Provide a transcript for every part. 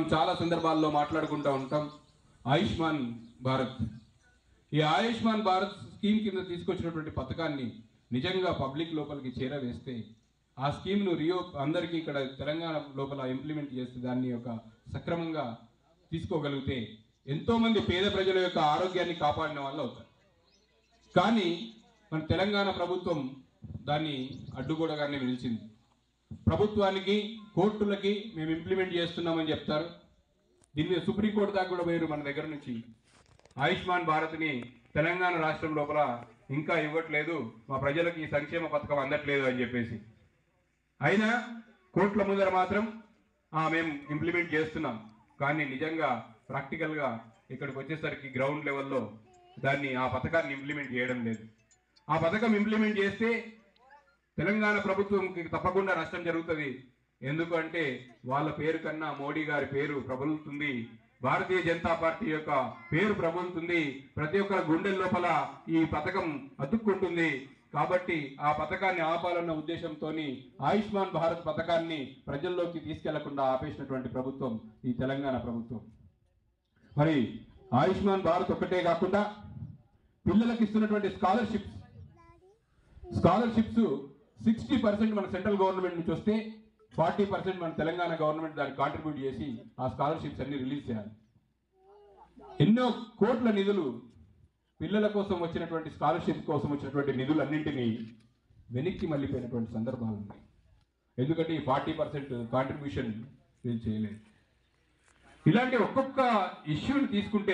చాలా సందర్భాల్లో మాట్లాడుకుంటూ ఉంటాం ఆయుష్మాన్ భారత్ ఈ ఆయుష్మాన్ భారత్ స్కీమ్ కింద తీసుకొచ్చినటువంటి పథకాన్ని నిజంగా పబ్లిక్ లోపలికి చేరవేస్తే ఆ స్కీమ్ను రియో అందరికీ ఇక్కడ తెలంగాణ లోపల ఇంప్లిమెంట్ చేస్తే దాన్ని ఒక సక్రమంగా తీసుకోగలిగితే ఎంతోమంది పేద ప్రజల యొక్క ఆరోగ్యాన్ని కాపాడిన వాళ్ళు అవుతారు కానీ మన తెలంగాణ ప్రభుత్వం దాన్ని అడ్డుగోడగానే నిలిచింది ప్రభుత్వానికి కోర్టులకి మేము ఇంప్లిమెంట్ చేస్తున్నామని చెప్తారు దీని మీద సుప్రీంకోర్టు దాకా కూడా పోయారు మన దగ్గర నుంచి ఆయుష్మాన్ భారత్ని తెలంగాణ రాష్ట్రం లోపల ఇంకా ఇవ్వట్లేదు మా ప్రజలకు ఈ సంక్షేమ పథకం అందట్లేదు అని చెప్పేసి అయినా కోర్టుల ముందర మాత్రం "ఆ, మేము ఇంప్లిమెంట్ చేస్తున్నాం కానీ నిజంగా ప్రాక్టికల్గా ఇక్కడికి వచ్చేసరికి గ్రౌండ్ లెవెల్లో దాన్ని ఆ పథకాన్ని ఇంప్లిమెంట్ చేయడం లేదు ఆ పథకం ఇంప్లిమెంట్ చేస్తే తెలంగాణ ప్రభుత్వంకి తప్పకుండా నష్టం జరుగుతుంది ఎందుకంటే వాళ్ళ పేరు కన్నా మోడీ గారి పేరు ప్రబలుతుంది భారతీయ జనతా పార్టీ యొక్క పేరు ప్రబలుతుంది ప్రతి ఒక్కరి గుండెల లోపల ఈ పథకం అతుక్కుంటుంది కాబట్టి ఆ పథకాన్ని ఆపాలన్న ఉద్దేశంతో ఆయుష్మాన్ భారత్ పథకాన్ని ప్రజల్లోకి తీసుకెళ్లకుండా ఆపేసినటువంటి ప్రభుత్వం ఈ తెలంగాణ ప్రభుత్వం మరి ఆయుష్మాన్ భారత్ ఒక్కటే కాకుండా పిల్లలకు ఇస్తున్నటువంటి స్కాలర్షిప్స్ స్కాలర్షిప్స్ సిక్స్టీ పర్సెంట్ మన సెంట్రల్ గవర్నమెంట్ నుంచి వస్తే ఫార్టీ పర్సెంట్ మన తెలంగాణ గవర్నమెంట్ దానికి కాంట్రిబ్యూట్ చేసి ఆ స్కాలర్షిప్స్ అన్ని రిలీజ్ చేయాలి ఎన్నో కోట్ల నిధులు పిల్లల కోసం వచ్చినటువంటి స్కాలర్షిప్ కోసం వచ్చినటువంటి నిధులన్నింటినీ వెనక్కి మళ్ళీపోయినటువంటి సందర్భాలు ఉన్నాయి ఎందుకంటే ఈ ఫార్టీ పర్సెంట్ కాంట్రిబ్యూషన్ వీళ్ళు చేయలేదు ఇలాంటి ఒక్కొక్క ఇష్యూని తీసుకుంటే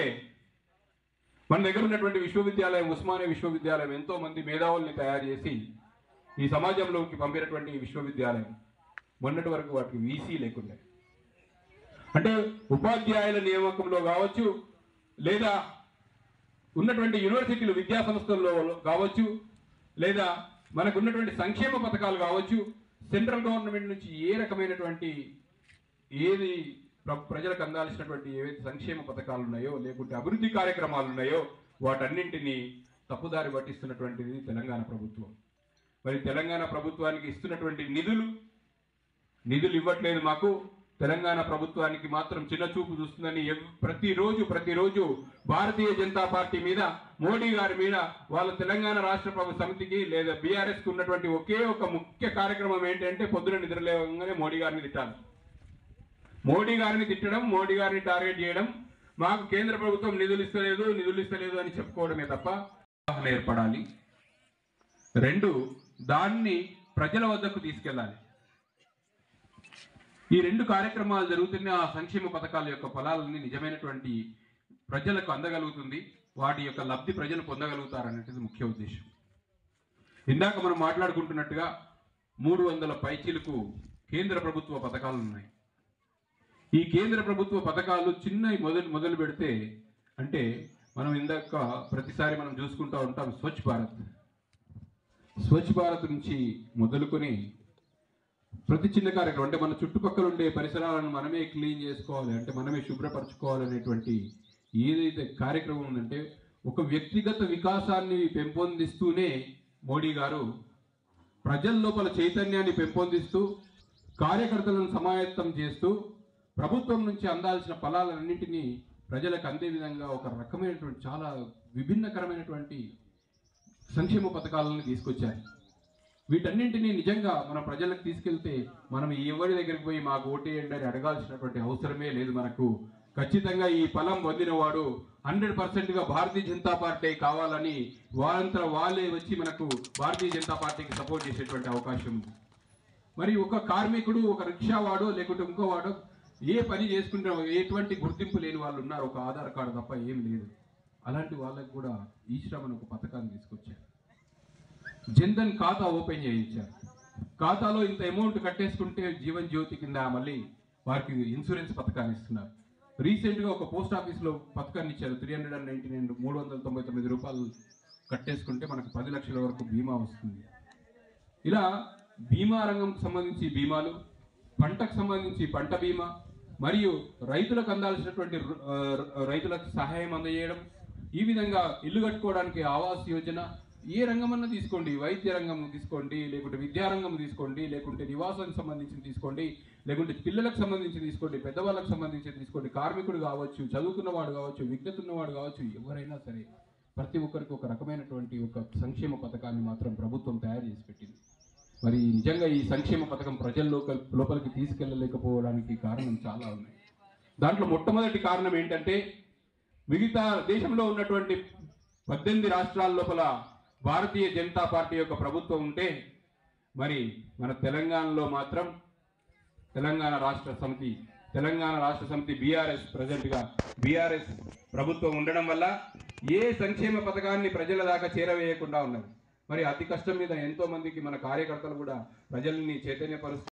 మన దగ్గర ఉన్నటువంటి విశ్వవిద్యాలయం ఉస్మానియా విశ్వవిద్యాలయం ఎంతో మంది మేధావుల్ని తయారు చేసి ఈ సమాజంలోకి పంపినటువంటి ఈ విశ్వవిద్యాలయం మొన్నటి వరకు వాటికి వీసీ లేకుండా అంటే ఉపాధ్యాయుల నియామకంలో కావచ్చు లేదా ఉన్నటువంటి యూనివర్సిటీలు విద్యా సంస్థల్లో కావచ్చు లేదా మనకు ఉన్నటువంటి సంక్షేమ పథకాలు కావచ్చు సెంట్రల్ గవర్నమెంట్ నుంచి ఏ రకమైనటువంటి ఏది ప్ర- ప్రజలకు అందాల్సినటువంటి ఏవైతే సంక్షేమ పథకాలు ఉన్నాయో లేకుంటే అభివృద్ధి కార్యక్రమాలు ఉన్నాయో వాటన్నింటినీ తప్పుదారి పట్టిస్తున్నటువంటిది తెలంగాణ ప్రభుత్వం మరి తెలంగాణ ప్రభుత్వానికి ఇస్తున్నటువంటి నిధులు నిధులు ఇవ్వట్లేదు మాకు తెలంగాణ ప్రభుత్వానికి మాత్రం చిన్న చూపు చూస్తుందని ఎవ్- ప్రతిరోజు ప్రతిరోజు భారతీయ జనతా పార్టీ మీద మోడీ గారి మీద వాళ్ళ తెలంగాణ రాష్ట్ర ప్రభు సమితికి లేదా బీఆర్ఎస్ కు ఉన్నటువంటి ఒకే ఒక ముఖ్య కార్యక్రమం ఏంటంటే పొద్దున నిద్రలేవగానే మోడీ గారిని తిట్టాలి మోడీ గారిని తిట్టడం మోడీ గారిని టార్గెట్ చేయడం మాకు కేంద్ర ప్రభుత్వం నిధులు ఇస్తలేదు నిధులు ఇస్తలేదు అని చెప్పుకోవడమే తప్ప అవగాహన ఏర్పడాలి రెండు దాన్ని ప్రజల వద్దకు తీసుకెళ్ళాలి ఈ రెండు కార్యక్రమాలు జరుగుతున్న ఆ సంక్షేమ పథకాల యొక్క ఫలాలని నిజమైనటువంటి ప్రజలకు అందగలుగుతుంది వాటి యొక్క లబ్ధి ప్రజలు పొందగలుగుతారనేది ముఖ్య ఉద్దేశం ఇందాక మనం మాట్లాడుకుంటున్నట్టుగా మూడు వందల పైచీలకు కేంద్ర ప్రభుత్వ పథకాలు ఉన్నాయి ఈ కేంద్ర ప్రభుత్వ పథకాలు చిన్న మొదలు మొదలు పెడితే అంటే మనం ఇందాక ప్రతిసారి మనం చూసుకుంటూ ఉంటాం స్వచ్ఛ భారత్ స్వచ్ఛ భారత్ నుంచి మొదలుకొని ప్రతి చిన్న కార్యక్రమం అంటే మన చుట్టుపక్కల ఉండే పరిసరాలను మనమే క్లీన్ చేసుకోవాలి అంటే మనమే శుభ్రపరచుకోవాలి అనేటువంటి ఏదైతే కార్యక్రమం ఉందంటే ఒక వ్యక్తిగత వికాసాన్ని పెంపొందిస్తూనే మోడీ గారు ప్రజల లోపల చైతన్యాన్ని పెంపొందిస్తూ కార్యకర్తలను సమాయత్తం చేస్తూ ప్రభుత్వం నుంచి అందాల్సిన ఫలాలన్నింటినీ ప్రజలకు అందే విధంగా ఒక రకమైనటువంటి చాలా విభిన్నకరమైనటువంటి సంక్షేమ పథకాలను తీసుకొచ్చారు వీటన్నింటినీ నిజంగా మన ప్రజలకు తీసుకెళ్తే మనం ఎవరి దగ్గరికి పోయి మాకు ఓటేయండి అని అడగాల్సినటువంటి అవసరమే లేదు మనకు ఖచ్చితంగా ఈ ఫలం పొందినవాడు హండ్రెడ్ పర్సెంట్ గా భారతీయ జనతా పార్టీ కావాలని వారంతా వాళ్ళే వచ్చి మనకు భారతీయ జనతా పార్టీకి సపోర్ట్ చేసేటువంటి అవకాశం ఉంది మరి ఒక కార్మికుడు ఒక రిక్షావాడో లేకుంటే ఇంకోవాడో ఏ పని చేసుకుంటే ఎటువంటి గుర్తింపు లేని వాళ్ళు ఉన్నారు ఒక ఆధార్ కార్డు తప్ప ఏం లేదు అలాంటి వాళ్ళకి కూడా ఈ శ్రమను ఒక పథకాన్ని తీసుకొచ్చారు జన్ధన్ ఖాతా ఓపెన్ చేయించారు ఖాతాలో ఇంత అమౌంట్ కట్టేసుకుంటే జీవన్ జ్యోతి కింద మళ్ళీ వారికి ఇన్సూరెన్స్ పథకాన్ని ఇస్తున్నారు రీసెంట్ గా ఒక పోస్ట్ ఆఫీస్ లో పథకాన్ని ఇచ్చారు three hundred and ninety nine మూడు వందల తొంభై తొమ్మిది రూపాయలు కట్టేసుకుంటే మనకు పది లక్షల వరకు బీమా వస్తుంది ఇలా బీమా రంగంకు సంబంధించి బీమాలు పంటకు సంబంధించి పంట బీమా మరియు రైతులకు అందాల్సినటువంటి రు- ఆ, రైతులకు సహాయం అందజేయడం ఈ విధంగా ఇల్లు కట్టుకోవడానికి ఆవాస్ యోజన ఏ రంగమన్నా తీసుకోండి వైద్య రంగం తీసుకోండి లేకుంటే విద్యారంగం తీసుకోండి లేకుంటే నివాసానికి సంబంధించి తీసుకోండి లేకుంటే పిల్లలకు సంబంధించి తీసుకోండి పెద్దవాళ్ళకి సంబంధించి తీసుకోండి కార్మికుడు కావచ్చు చదువుకున్నవాడు కావచ్చు విజ్ఞత ఉన్నవాడు కావచ్చు ఎవరైనా సరే ప్రతి ఒక్కరికి ఒక రకమైనటువంటి ఒక సంక్షేమ పథకాన్ని మాత్రం ప్రభుత్వం తయారు చేసి పెట్టింది మరి నిజంగా ఈ సంక్షేమ పథకం ప్రజల లోపల లోపలికి తీసుకెళ్ళలేకపోవడానికి కారణం చాలా ఉన్నాయి దాంట్లో మొట్టమొదటి కారణం ఏంటంటే మిగతా దేశంలో ఉన్నటువంటి పద్దెనిమిది రాష్ట్రాల లోపల భారతీయ జనతా పార్టీ యొక్క ప్రభుత్వం ఉంటే మరి మన తెలంగాణలో మాత్రం తెలంగాణ రాష్ట్ర సమితి తెలంగాణ రాష్ట్ర సమితి బీఆర్ఎస్ ప్రజెంట్గా బీఆర్ఎస్ ప్రభుత్వం ఉండడం వల్ల ఏ సంక్షేమ పథకాన్ని ప్రజల దాకా చేరవేయకుండా ఉన్నది మరి అతి కష్టం మీద ఎంతో మందికి మన కార్యకర్తలు కూడా ప్రజల్ని చైతన్యపరుస్తూ